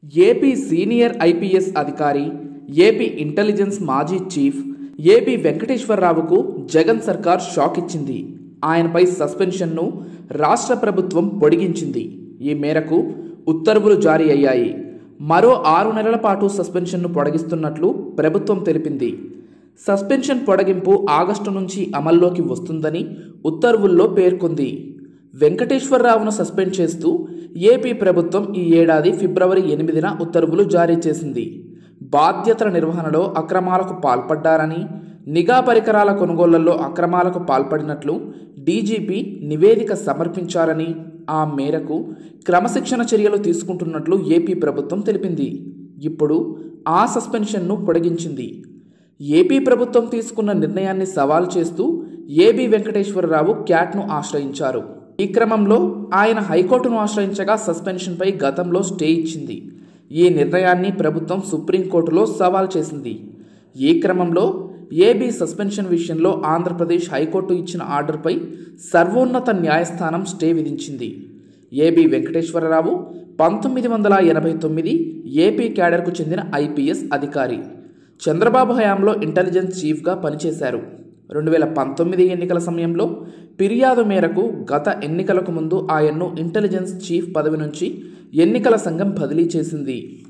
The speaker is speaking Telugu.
ఏపీ సీనియర్ ఐపీఎస్ అధికారి ఏపీ ఇంటెలిజెన్స్ మాజీ చీఫ్ ఏపీ వెంకటేశ్వరరావుకు జగన్ సర్కార్ షాక్ ఇచ్చింది ఆయనపై సస్పెన్షన్ను రాష్ట్ర ప్రభుత్వం పొడిగించింది ఈ మేరకు ఉత్తర్వులు జారీ అయ్యాయి మరో ఆరు నెలల పాటు సస్పెన్షన్ను పొడిగిస్తున్నట్లు ప్రభుత్వం తెలిపింది సస్పెన్షన్ పొడిగింపు ఆగస్టు నుంచి అమల్లోకి వస్తుందని ఉత్తర్వుల్లో పేర్కొంది వెంకటేశ్వరరావును సస్పెండ్ చేస్తూ ఏపీ ప్రభుత్వం ఈ ఏడాది ఫిబ్రవరి ఎనిమిదిన ఉత్తర్వులు జారీ చేసింది బాధ్యతల నిర్వహణలో అక్రమాలకు పాల్పడ్డారని నిఘా పరికరాల కొనుగోళ్లలో అక్రమాలకు పాల్పడినట్లు డీజీపీ నివేదిక సమర్పించారని ఆ మేరకు క్రమశిక్షణ చర్యలు తీసుకుంటున్నట్లు ఏపీ ప్రభుత్వం తెలిపింది ఇప్పుడు ఆ సస్పెన్షన్ను పొడిగించింది ఏపీ ప్రభుత్వం తీసుకున్న నిర్ణయాన్ని సవాల్ చేస్తూ ఏబి వెంకటేశ్వరరావు క్యాట్ను ఆశ్రయించారు ఈ క్రమంలో ఆయన హైకోర్టును ఆశ్రయించగా సస్పెన్షన్పై గతంలో స్టే ఇచ్చింది ఈ నిర్ణయాన్ని ప్రభుత్వం సుప్రీంకోర్టులో సవాల్ చేసింది ఈ క్రమంలో ఏబీ సస్పెన్షన్ విషయంలో ఆంధ్రప్రదేశ్ హైకోర్టు ఇచ్చిన ఆర్డర్పై సర్వోన్నత న్యాయస్థానం స్టే విధించింది ఏబి వెంకటేశ్వరరావు పంతొమ్మిది వందల ఎనభై తొమ్మిది ఏపీ క్యాడర్కు చెందిన ఐపీఎస్ అధికారి చంద్రబాబు హయాంలో ఇంటెలిజెన్స్ చీఫ్గా పనిచేశారు రెండు వేల పంతొమ్మిది ఎన్నికల సమయంలో ఫిర్యాదు మేరకు గత ఎన్నికలకు ముందు ఆయన్ను ఇంటెలిజెన్స్ చీఫ్ పదవి నుంచి ఎన్నికల సంఘం బదిలీ చేసింది